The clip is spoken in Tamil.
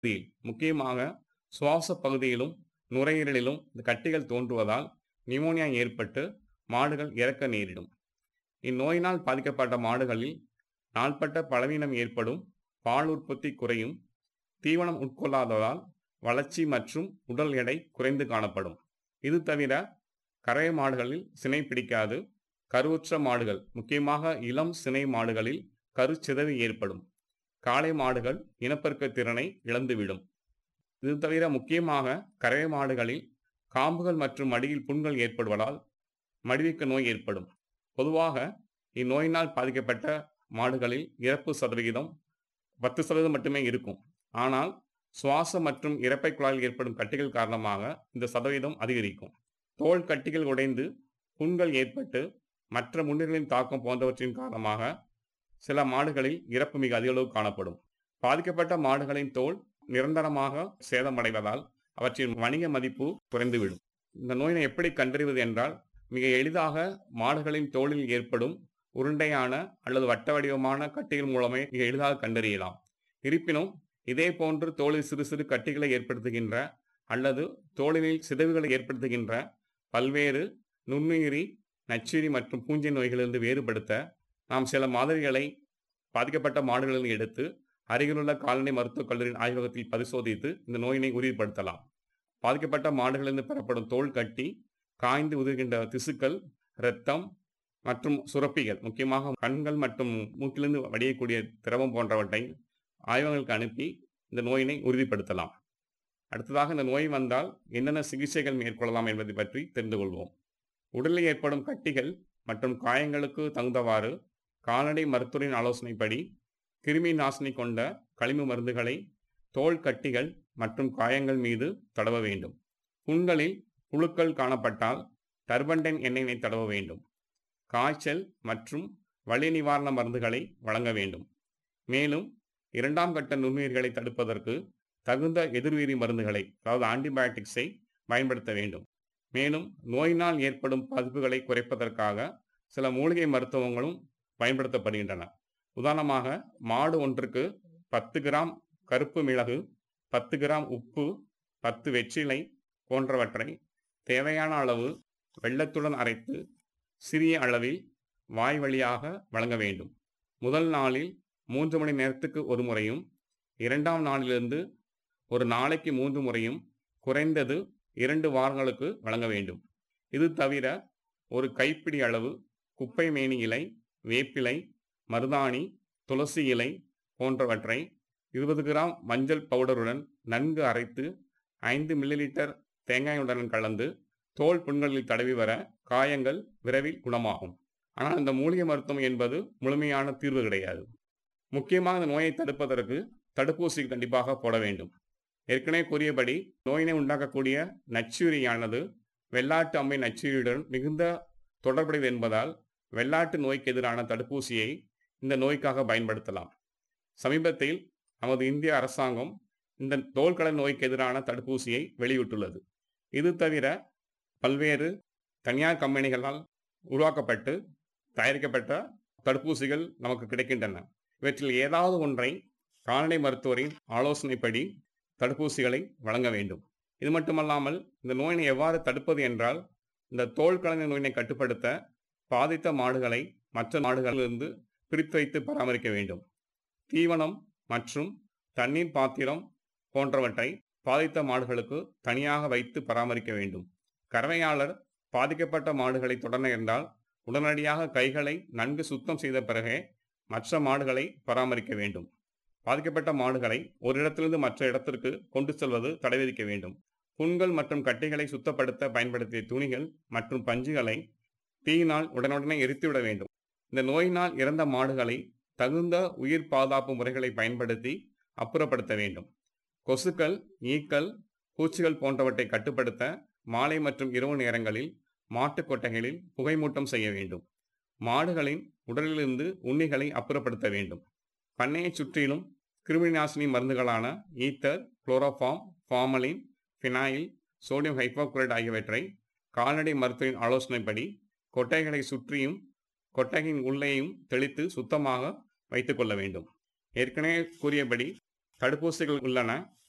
பகுதியில் முக்கியமாக சுவாச பகுதியிலும் நுரையீரலிலும் இந்த கட்டிகள் தோன்றுவதால் நிமோனியா ஏற்பட்டு மாடுகள் இறக்க நேரிடும் இந்நோயினால் பாதிக்கப்பட்ட மாடுகளில் நாள்பட்ட பலவீனம் ஏற்படும் பால் உற்பத்தி குறையும் தீவனம் உட்கொள்ளாததால் வளர்ச்சி மற்றும் உடல் எடை குறைந்து காணப்படும் இது தவிர கறவை மாடுகளில் சினை பிடிக்காது கருவுற்ற மாடுகள் முக்கியமாக இளம் சினை மாடுகளில் கருச்சிதைவு ஏற்படும் காளை மாடுகள் இனப்பெருக்க திறனை இழந்துவிடும் இது தவிர முக்கியமாக கறவை மாடுகளில் காம்புகள் மற்றும் மடியில் புண்கள் ஏற்படுவதால் மடிவிக்க நோய் ஏற்படும் பொதுவாக இந்நோயினால் பாதிக்கப்பட்ட மாடுகளில் இறப்பு சதவிகிதம் பத்து சதவீதம் மட்டுமே இருக்கும் ஆனால் சுவாச மற்றும் இறப்பை குழாயில் ஏற்படும் கட்டிகள் காரணமாக இந்த சதவீதம் அதிகரிக்கும் தோல் கட்டிகள் உடைந்து புண்கள் ஏற்பட்டு மற்ற முன்னிகளின் தாக்கம் போன்றவற்றின் காரணமாக சில மாடுகளில் இறப்பு மிக அதிக அளவு காணப்படும் பாதிக்கப்பட்ட மாடுகளின் தோல் நிரந்தரமாக சேதமடைவதால் அவற்றின் வணிக மதிப்பு குறைந்துவிடும் இந்த நோயினை எப்படி கண்டறிவது என்றால் மிக எளிதாக மாடுகளின் தோலில் ஏற்படும் உருண்டையான அல்லது வட்ட வடிவமான கட்டிகள் மூலமே மிக எளிதாக கண்டறியலாம் இருப்பினும் இதே போன்று தோலில் சிறு சிறு கட்டிகளை ஏற்படுத்துகின்ற அல்லது தோலினில் சிதைவுகளை ஏற்படுத்துகின்ற பல்வேறு நுண்ணுயிரி நச்சுயிரி மற்றும் பூஞ்சை நோய்களிலிருந்து வேறுபடுத்த நாம் சில மாதிரிகளை பாதிக்கப்பட்ட மாடுகளில் எடுத்து அருகிலுள்ள கால்நடை மருத்துவக் கல்லூரியின் ஆய்வகத்தில் பரிசோதித்து இந்த நோயினை உறுதிப்படுத்தலாம் பாதிக்கப்பட்ட மாடுகளிலிருந்து பெறப்படும் தோல் கட்டி காய்ந்து உதிர்கின்ற திசுக்கள் இரத்தம் மற்றும் சுரப்பிகள் முக்கியமாக கண்கள் மற்றும் மூக்கிலிருந்து வடியக்கூடிய திரவம் போன்றவற்றை ஆய்வகங்களுக்கு அனுப்பி இந்த நோயினை உறுதிப்படுத்தலாம் அடுத்ததாக இந்த நோய் வந்தால் என்னென்ன சிகிச்சைகள் மேற்கொள்ளலாம் என்பதை பற்றி தெரிந்து கொள்வோம் உடலில் ஏற்படும் கட்டிகள் மற்றும் காயங்களுக்கு தகுந்தவாறு கால்நடை மருத்துவரின் ஆலோசனைப்படி கிருமி நாசினி கொண்ட களிம்பு மருந்துகளை தோல் கட்டிகள் மற்றும் காயங்கள் மீது தடவ வேண்டும் புண்களில் புழுக்கள் காணப்பட்டால் டர்பண்டைன் எண்ணெயினை தடவ வேண்டும் காய்ச்சல் மற்றும் வலி நிவாரண மருந்துகளை வழங்க வேண்டும் மேலும் இரண்டாம் கட்ட நுண்ணுயிர்களை தடுப்பதற்கு தகுந்த எதிர்உயிரி மருந்துகளை அதாவது ஆன்டிபயோட்டிக்ஸை பயன்படுத்த வேண்டும் மேலும் நோயினால் ஏற்படும் பாதிப்புகளை குறைப்பதற்காக சில மூலிகை மருத்துவங்களும் பயன்படுத்தப்படுகின்றன உதாரணமாக மாடு ஒன்றுக்கு பத்து கிராம் கருப்பு மிளகு பத்து கிராம் உப்பு பத்து வெற்றிலை போன்றவற்றை தேவையான அளவு வெள்ளத்துடன் அரைத்து சிறிய அளவில் வாய் வழியாக வழங்க வேண்டும் முதல் நாளில் மூன்று மணி நேரத்துக்கு ஒரு முறையும் இரண்டாம் நாளிலிருந்து ஒரு நாளைக்கு மூன்று முறையும் குறைந்தது இரண்டு வாரங்களுக்கு வழங்க வேண்டும் இது தவிர ஒரு கைப்பிடி அளவு குப்பை மேனி இலை வேப்பிலை மருதாணி துளசி இலை போன்றவற்றை இருபது கிராம் மஞ்சள் பவுடருடன் நன்கு அரைத்து ஐந்து மில்லிலிட்டர் தேங்காயுடன் கலந்து தோல் புண்களில் தடவி வர காயங்கள் விரைவில் குணமாகும் ஆனால் இந்த மூலிகை மருத்துவம் என்பது முழுமையான தீர்வு கிடையாது முக்கியமாக இந்த நோயை தடுப்பதற்கு தடுப்பூசி கண்டிப்பாக போட வேண்டும் ஏற்கனவே கூறியபடி நோயினை உண்டாக்கக்கூடிய நச்சுயிரியானது வெள்ளாட்டு அம்மை நச்சுயிரியுடன் மிகுந்த தொடர்புடையது என்பதால் வெள்ளாட்டு நோய்க்கு எதிரான தடுப்பூசியை இந்த நோய்க்காக பயன்படுத்தலாம் சமீபத்தில் நமது இந்திய அரசாங்கம் இந்த தோல்கடல் நோய்க்கு எதிரான தடுப்பூசியை வெளியிட்டுள்ளது இது தவிர பல்வேறு தனியார் கம்பெனிகளால் உருவாக்கப்பட்டு தயாரிக்கப்பட்ட தடுப்பூசிகள் நமக்கு கிடைக்கின்றன இவற்றில் ஏதாவது ஒன்றை கால்நடை மருத்துவரின் ஆலோசனைப்படி தடுப்பூசிகளை வழங்க வேண்டும் இது மட்டுமல்லாமல் இந்த நோயினை எவ்வாறு தடுப்பது என்றால் இந்த தோல் கலந்த நோயினை கட்டுப்படுத்த பாதித்த மாடுகளை மற்ற மாடுகளிலிருந்து பிரித்து வைத்து பராமரிக்க வேண்டும் தீவனம் மற்றும் தண்ணீர் பாத்திரம் போன்றவற்றை பாதித்த மாடுகளுக்கு தனியாக வைத்து பராமரிக்க வேண்டும் கறவையாளர் பாதிக்கப்பட்ட மாடுகளை தொடர இருந்தால் உடனடியாக கைகளை நன்கு சுத்தம் செய்த பிறகே மற்ற மாடுகளை பராமரிக்க வேண்டும் பாதிக்கப்பட்ட மாடுகளை ஒரு இடத்திலிருந்து மற்ற இடத்திற்கு கொண்டு செல்வது தடை விதிக்க வேண்டும் புண்கள் மற்றும் கட்டிகளை சுத்தப்படுத்த பயன்படுத்திய துணிகள் மற்றும் பஞ்சுகளை தீயினால் உடனுடனே எரித்துவிட வேண்டும் இந்த நோயினால் இறந்த மாடுகளை தகுந்த உயிர் பாதுகாப்பு முறைகளை பயன்படுத்தி அப்புறப்படுத்த வேண்டும் கொசுக்கள் ஈக்கள் பூச்சிகள் போன்றவற்றை கட்டுப்படுத்த மாலை மற்றும் இரவு நேரங்களில் மாட்டுக் கொட்டைகளில் புகைமூட்டம் செய்ய வேண்டும் மாடுகளின் உடலிலிருந்து உண்ணிகளை அப்புறப்படுத்த வேண்டும் பண்ணையைச் சுற்றிலும் கிருமிநாசினி மருந்துகளான ether chloroform formalin phenyl sodium hypochlorite ஆகியவற்றை கால்நடை மருத்துவரின் ஆலோசனைப்படி கொட்டைகளை சுற்றியும் கொட்டையின் உள்ளேயும் தெளித்து சுத்தமாக வைத்துக் கொள்ள வேண்டும் ஏற்கனவே கூறியபடி தடுப்பூசிகள் உள்ளன